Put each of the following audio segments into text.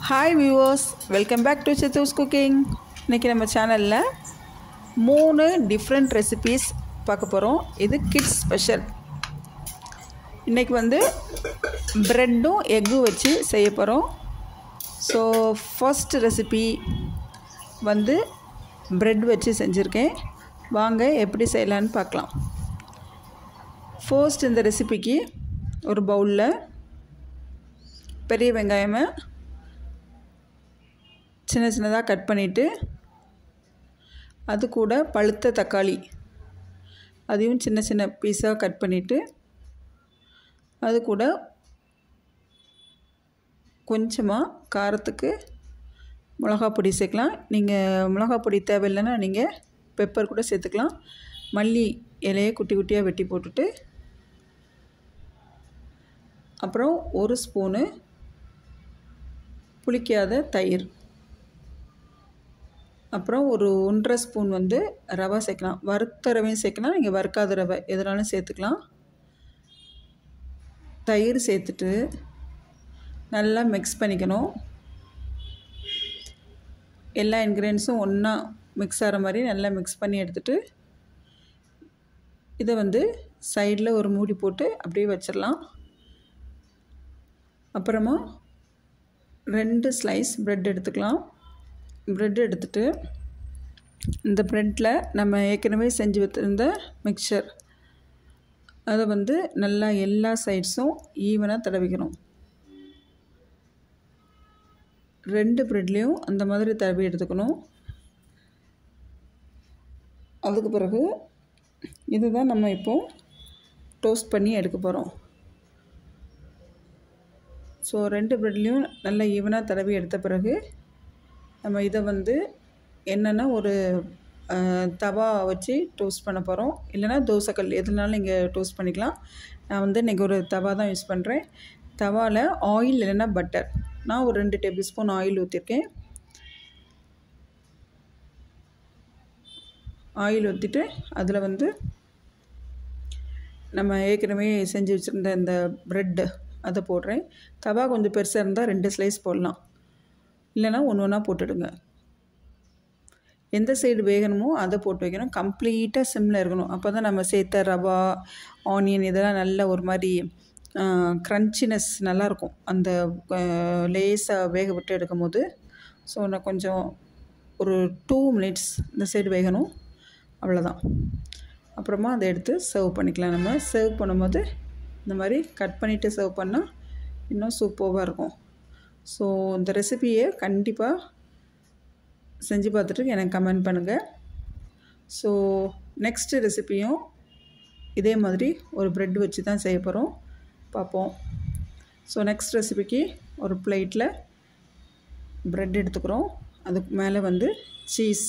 hi viewers welcome back to Chithu's cooking இன்றைக்கி நம்ம சேனலில் மூணு டிஃப்ரெண்ட் ரெசிபீஸ் பார்க்க போகிறோம் இது கிட்ஸ் ஸ்பெஷல் இன்றைக்கி வந்து ப்ரெட்டும் எக்கும் வச்சு செய்ய போகிறோம் ஸோ ஃபர்ஸ்ட் ரெசிபி வந்து ப்ரெட் வச்சு செஞ்சுருக்கேன் வாங்க எப்படி செய்யலான்னு பார்க்கலாம் ஃபர்ஸ்ட் இந்த ரெசிபிக்கு ஒரு பவுலில் பெரிய வெங்காயமை சின்ன சின்னதாக கட் பண்ணிவிட்டு அது கூட பழுத்த தக்காளி அதையும் சின்ன சின்ன பீஸாக கட் பண்ணிவிட்டு அது கூட கொஞ்சமாக காரத்துக்கு மிளகா பொடி சேர்க்கலாம் நீங்கள் மிளகா பொடி தேவையில்லைன்னா நீங்கள் பெப்பர் கூட சேர்த்துக்கலாம் மல்லி இலையை குட்டி குட்டியாக வெட்டி போட்டுட்டு அப்புறம் ஒரு ஸ்பூனு புளிக்காத தயிர் அப்புறம் ஒரு ஒன்றரை ஸ்பூன் வந்து ரவை சேர்க்கலாம் வறுத்த ரவையும் சேர்க்கலாம் நீங்கள் வறுக்காத ரவை எதுனாலும் சேர்த்துக்கலாம் தயிர் சேர்த்துட்டு நல்லா மிக்ஸ் பண்ணிக்கணும் எல்லா இன்க்ரீடியன்ஸும் ஒன்றா மிக்ஸ் ஆகிற மாதிரி நல்லா மிக்ஸ் பண்ணி எடுத்துகிட்டு இதை வந்து சைடில் ஒரு மூடி போட்டு அப்படியே வச்சிடலாம் அப்புறமா ரெண்டு ஸ்லைஸ் ப்ரெட் எடுத்துக்கலாம் ப்ரெட் எடுத்துகிட்டு இந்த ப்ரெட்டில் நம்ம ஏற்கனவே செஞ்சு வச்சுருந்த மிக்சர் அதை வந்து நல்லா எல்லா சைட்ஸும் ஈவனாக தடவிக்கணும் ரெண்டு ப்ரெட்லேயும் அந்த மாதிரி தடவி எடுத்துக்கணும் அதுக்கு பிறகு இதுதான் நம்ம இப்போது டோஸ்ட் பண்ணி எடுக்க போகிறோம் ஸோ ரெண்டு ப்ரெட்லேயும் நல்லா ஈவனாக தடவி எடுத்த பிறகு நம்ம இதை வந்து என்னென்னா ஒரு தவா வச்சு டோஸ்ட் பண்ண போகிறோம் இல்லைனா தோசைக்கல் எதுனாலும் நீங்கள் டோஸ்ட் பண்ணிக்கலாம் நான் வந்து இன்றைக்கி ஒரு தவா தான் யூஸ் பண்ணுறேன் தவாவில் ஆயில் இல்லைன்னா பட்டர் நான் ஒரு ரெண்டு டேபிள் ஸ்பூன் ஆயில் ஊற்றிருக்கேன் ஆயில் ஊற்றிட்டு அதில் வந்து நம்ம ஏற்கனவே செஞ்சு வச்சுருந்த இந்த ப்ரெட்டு அதை போடுறேன் தவா கொஞ்சம் பெருசாக இருந்தால் ரெண்டு ஸ்லைஸ் போடலாம் இல்லைனா ஒன்று ஒன்றா போட்டுடுங்க எந்த சைடு வேகணுமோ அதை போட்டு வைக்கணும் கம்ப்ளீட்டாக சிம்மில் இருக்கணும் அப்போ தான் நம்ம சேர்த்த ரவா ஆனியன் இதெல்லாம் நல்ல ஒரு மாதிரி க்ரன்ச்சினஸ் நல்லாயிருக்கும் அந்த லேஸாக வேக விட்டு எடுக்கும் போது ஸோ நான் கொஞ்சம் ஒரு டூ மினிட்ஸ் இந்த சைடு வேகணும் அவ்வளோதான் அப்புறமா அதை எடுத்து சர்வ் பண்ணிக்கலாம் நம்ம சர்வ் பண்ணும்போது இந்த மாதிரி கட் பண்ணிவிட்டு சர்வ் பண்ணால் இன்னும் சூப்பராக இருக்கும் ஸோ இந்த ரெசிபியை கண்டிப்பாக செஞ்சு பார்த்துட்டு எனக்கு கமெண்ட் பண்ணுங்கள் ஸோ நெக்ஸ்ட்டு ரெசிப்பியும் இதே மாதிரி ஒரு ப்ரெட் வச்சு தான் செய்ய போகிறோம் பார்ப்போம் ஸோ நெக்ஸ்ட் ரெசிபிக்கு ஒரு பிளேட்டில் ப்ரெட் எடுத்துக்கிறோம் அதுக்கு மேலே வந்து சீஸ்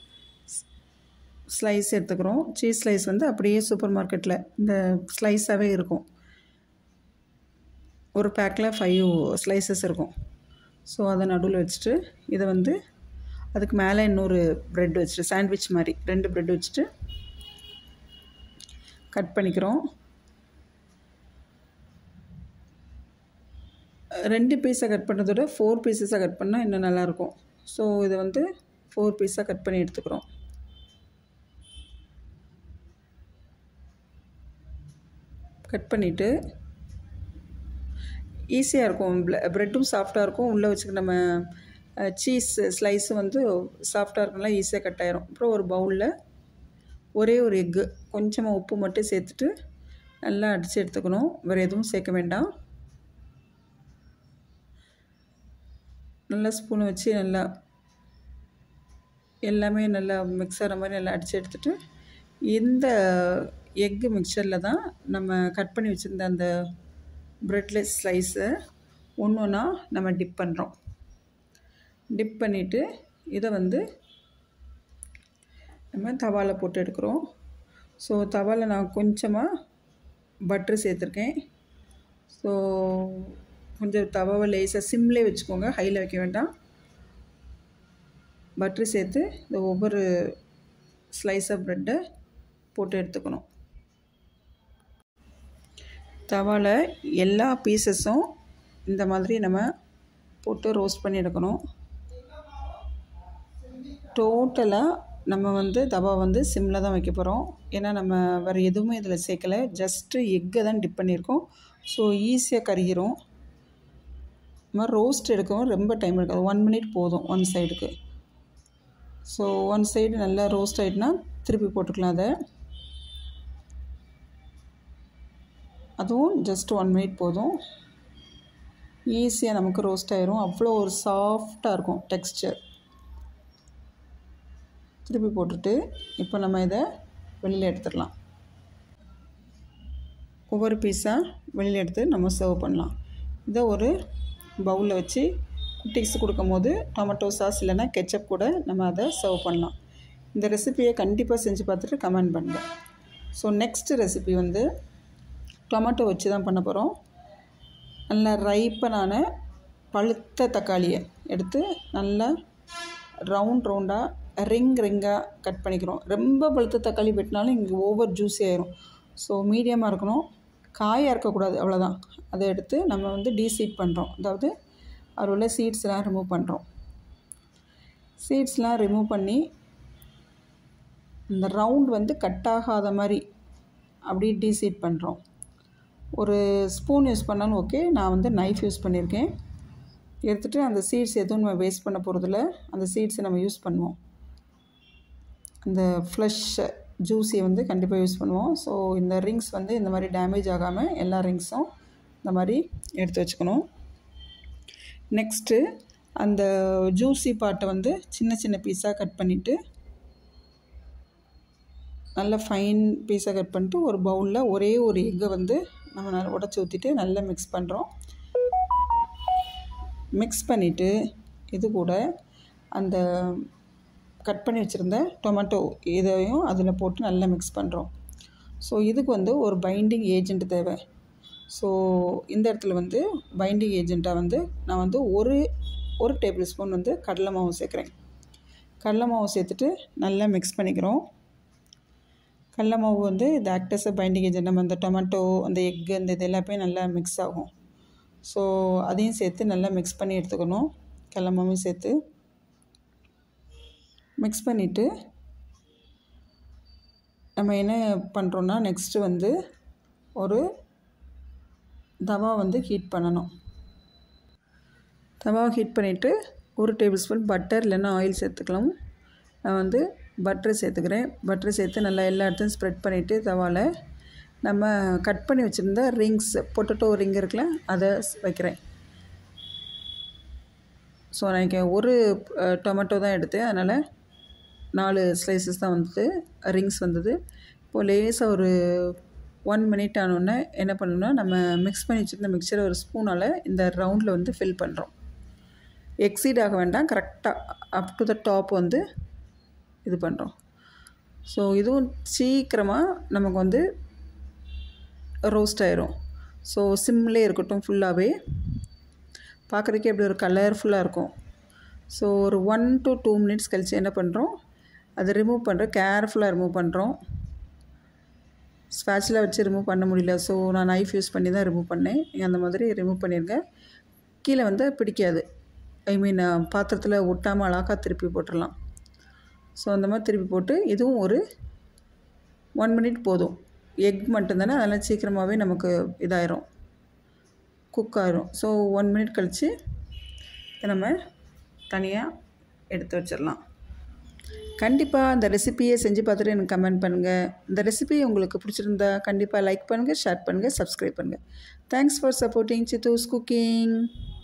ஸ்லைஸ் எடுத்துக்கிறோம் சீஸ் ஸ்லைஸ் வந்து அப்படியே சூப்பர் மார்க்கெட்டில் இந்த ஸ்லைஸாகவே இருக்கும் ஒரு பேக்கில் ஃபைவ் ஸ்லைசஸ் இருக்கும் ஸோ அதை நடுவில் வச்சுட்டு இதை வந்து அதுக்கு மேலே இன்னொரு ப்ரெட் வச்சுட்டு சாண்ட்விச் மாதிரி ரெண்டு ப்ரெட் வச்சுட்டு கட் பண்ணிக்கிறோம் ரெண்டு பீஸாக கட் பண்ணுறத விட ஃபோர் பீசஸாக கட் பண்ணால் இன்னும் நல்லாயிருக்கும் ஸோ இதை வந்து ஃபோர் பீஸாக கட் பண்ணி எடுத்துக்கிறோம் கட் பண்ணிவிட்டு ஈஸியாக இருக்கும் ப்ரெட்டும் சாஃப்டாக இருக்கும் உள்ளே வச்சுக்க நம்ம சீஸ் ஸ்லைஸு வந்து சாஃப்டாக இருக்கும்லாம் ஈஸியாக கட் ஆயிரும் அப்புறம் ஒரு பவுலில் ஒரே ஒரு எக்கு கொஞ்சமாக உப்பு மட்டும் சேர்த்துட்டு நல்லா அடித்து எடுத்துக்கணும் வேறு எதுவும் சேர்க்க வேண்டாம் நல்லா ஸ்பூனை வச்சு நல்லா எல்லாமே நல்லா மிக்ஸ் ஆகிற மாதிரி நல்லா அடித்து எடுத்துகிட்டு இந்த எக்கு மிக்சரில் தான் நம்ம கட் பண்ணி வச்சுருந்த அந்த ப்ரெட்லெஸ் ஸ்லைஸை ஒன்று ஒன்றா நம்ம டிப் பண்ணுறோம் டிப் பண்ணிவிட்டு இதை வந்து நம்ம தவாவில் போட்டு எடுக்கிறோம் ஸோ தவாவில் நான் கொஞ்சமாக பட்ரு சேர்த்துருக்கேன் ஸோ கொஞ்சம் தவாவை லேசாக சிம்லே வச்சுக்கோங்க ஹையில் வைக்க வேண்டாம் பட்ரு சேர்த்து இந்த ஒவ்வொரு ஸ்லைஸ் ஆஃப் ப்ரெட்டை போட்டு எடுத்துக்கணும் தவாவில் எல்லா பீசஸும் இந்த மாதிரி நம்ம போட்டு ரோஸ்ட் பண்ணி எடுக்கணும் டோட்டலாக நம்ம வந்து தவா வந்து சிம்மில் தான் வைக்க போகிறோம் ஏன்னா நம்ம வேறு எதுவுமே இதில் சேர்க்கலை ஜஸ்ட்டு எக்கை தான் டிப் பண்ணியிருக்கோம் ஸோ ஈஸியாக கருகிரும் இது மாதிரி ரோஸ்ட் எடுக்கவும் ரொம்ப டைம் எடுக்காது ஒன் மினிட் போதும் ஒன் சைடுக்கு ஸோ ஒன் சைடு நல்லா ரோஸ்ட் ஆகிட்டுனா திருப்பி போட்டுக்கலாம் அதை அதுவும் ஜஸ்ட் ஒன் மினிட் போதும் ஈஸியாக நமக்கு ரோஸ்ட் ஆயிரும் அவ்வளோ ஒரு சாஃப்டாக இருக்கும் டெக்ஸ்டர் திருப்பி போட்டுட்டு இப்போ நம்ம இதை வெளியில் எடுத்துடலாம் ஒவ்வொரு பீஸாக வெளியில் எடுத்து நம்ம சர்வ் பண்ணலாம் இதை ஒரு பவுலில் வச்சு குட்டிஸ் கொடுக்கும்போது டொமேட்டோ சாஸ் இல்லைன்னா கெச்சப் கூட நம்ம அதை சர்வ் பண்ணலாம் இந்த ரெசிபியை கண்டிப்பாக செஞ்சு பார்த்துட்டு கமெண்ட் பண்ணுங்கள் ஸோ நெக்ஸ்ட் ரெசிபி வந்து டொமேட்டோ வச்சு தான் பண்ண போகிறோம் நல்லா ரைப்பனான பழுத்த தக்காளியை எடுத்து நல்லா ரவுண்ட் ரவுண்டாக ரிங் ரிங்காக கட் பண்ணிக்கிறோம் ரொம்ப பழுத்த தக்காளி வெட்டினாலும் இங்கே ஓவர் ஜூஸி ஆயிரும் ஸோ மீடியமாக இருக்கணும் காயாக இருக்கக்கூடாது அவ்வளோதான் அதை எடுத்து நம்ம வந்து டீசீட் பண்ணுறோம் அதாவது அதில் உள்ள சீட்ஸ்லாம் ரிமூவ் பண்ணுறோம் சீட்ஸ்லாம் ரிமூவ் பண்ணி இந்த ரவுண்ட் வந்து கட் ஆகாத மாதிரி அப்படி டீசீட் பண்ணுறோம் ஒரு ஸ்பூன் யூஸ் பண்ணாலும் ஓகே நான் வந்து நைஃப் யூஸ் பண்ணியிருக்கேன் எடுத்துகிட்டு அந்த சீட்ஸ் எதுவும் நம்ம வேஸ்ட் பண்ண போகிறதில்ல அந்த சீட்ஸை நம்ம யூஸ் பண்ணுவோம் அந்த ஃப்ளஷ் ஜூஸியை வந்து கண்டிப்பாக யூஸ் பண்ணுவோம் ஸோ இந்த ரிங்ஸ் வந்து இந்த மாதிரி டேமேஜ் ஆகாமல் எல்லா ரிங்ஸும் இந்த மாதிரி எடுத்து வச்சுக்கணும் நெக்ஸ்ட்டு அந்த ஜூஸி பார்ட்டை வந்து சின்ன சின்ன பீஸாக கட் பண்ணிவிட்டு நல்ல ஃபைன் பீஸாக கட் பண்ணிட்டு ஒரு பவுலில் ஒரே ஒரு எக்கை வந்து நம்ம நல்லா உடச்சி ஊற்றிட்டு நல்லா மிக்ஸ் பண்ணுறோம் மிக்ஸ் பண்ணிவிட்டு இது கூட அந்த கட் பண்ணி வச்சுருந்த டொமேட்டோ இதையும் அதில் போட்டு நல்லா மிக்ஸ் பண்ணுறோம் ஸோ இதுக்கு வந்து ஒரு பைண்டிங் ஏஜெண்ட் தேவை ஸோ இந்த இடத்துல வந்து பைண்டிங் ஏஜெண்ட்டாக வந்து நான் வந்து ஒரு ஒரு டேபிள் ஸ்பூன் வந்து கடலை மாவு சேர்க்குறேன் கடலை மாவு சேர்த்துட்டு நல்லா மிக்ஸ் பண்ணிக்கிறோம் கடல மாவு வந்து இது ஆக்டர்ஸ் பைண்டிங் ஏஜென்ட் நம்ம அந்த டொமேட்டோ அந்த எக்கு அந்த இது எல்லாமே நல்லா மிக்ஸ் ஆகும் ஸோ அதையும் சேர்த்து நல்லா மிக்ஸ் பண்ணி எடுத்துக்கணும் கடல மாவும் சேர்த்து மிக்ஸ் பண்ணிவிட்டு நம்ம என்ன பண்ணுறோன்னா நெக்ஸ்ட்டு வந்து ஒரு தவா வந்து ஹீட் பண்ணணும் தவாவை ஹீட் பண்ணிவிட்டு ஒரு டேபிள் ஸ்பூன் பட்டர் இல்லைன்னா ஆயில் சேர்த்துக்கலாம் நான் வந்து பட்டர் சேர்த்துக்கிறேன் பட்டர் சேர்த்து நல்லா எல்லா இடத்தையும் ஸ்ப்ரெட் பண்ணிவிட்டு தவாவில் நம்ம கட் பண்ணி வச்சுருந்த ரிங்ஸ் பொட்டட்டோ ரிங் இருக்குல்ல அதை வைக்கிறேன் ஸோ நான் இங்கே ஒரு டொமேட்டோ தான் எடுத்தேன் அதனால் நாலு ஸ்லைசஸ் தான் வந்தது ரிங்ஸ் வந்தது இப்போது லேசாக ஒரு ஒன் மினிட் ஆனோடனே என்ன பண்ணணும்னா நம்ம மிக்ஸ் பண்ணி வச்சுருந்த மிக்சரை ஒரு ஸ்பூனால் இந்த ரவுண்டில் வந்து ஃபில் பண்ணுறோம் எக்ஸீட் ஆக வேண்டாம் கரெக்டாக அப் டு த டாப் வந்து இது பண்ணுறோம் ஸோ இதுவும் சீக்கிரமாக நமக்கு வந்து ரோஸ்ட் ஆயிரும் ஸோ சிம்லே இருக்கட்டும் ஃபுல்லாகவே பார்க்குறதுக்கே எப்படி ஒரு கலர்ஃபுல்லாக இருக்கும் ஸோ ஒரு ஒன் டு டூ மினிட்ஸ் கழித்து என்ன பண்ணுறோம் அதை ரிமூவ் பண்ணுறோம் கேர்ஃபுல்லாக ரிமூவ் பண்ணுறோம் ஸ்பேச்சில் வச்சு ரிமூவ் பண்ண முடியல ஸோ நான் நைஃப் யூஸ் பண்ணி தான் ரிமூவ் பண்ணேன் நீங்கள் அந்த மாதிரி ரிமூவ் பண்ணிடுங்க கீழே வந்து பிடிக்காது ஐ மீன் பாத்திரத்தில் ஒட்டாமல் அழகாக திருப்பி போட்டுடலாம் ஸோ அந்த மாதிரி திருப்பி போட்டு இதுவும் ஒரு ஒன் மினிட் போதும் எக் மட்டும்தானே அதெல்லாம் சீக்கிரமாகவே நமக்கு இதாயிரும் குக் ஆயிரும் ஸோ ஒன் மினிட் கழித்து நம்ம தனியாக எடுத்து வச்சிடலாம் கண்டிப்பாக இந்த ரெசிபியை செஞ்சு பார்த்துட்டு எனக்கு கமெண்ட் பண்ணுங்கள் இந்த ரெசிபி உங்களுக்கு பிடிச்சிருந்தா கண்டிப்பாக லைக் பண்ணுங்கள் ஷேர் பண்ணுங்கள் சப்ஸ்கிரைப் பண்ணுங்கள் thanks for supporting Chithu's cooking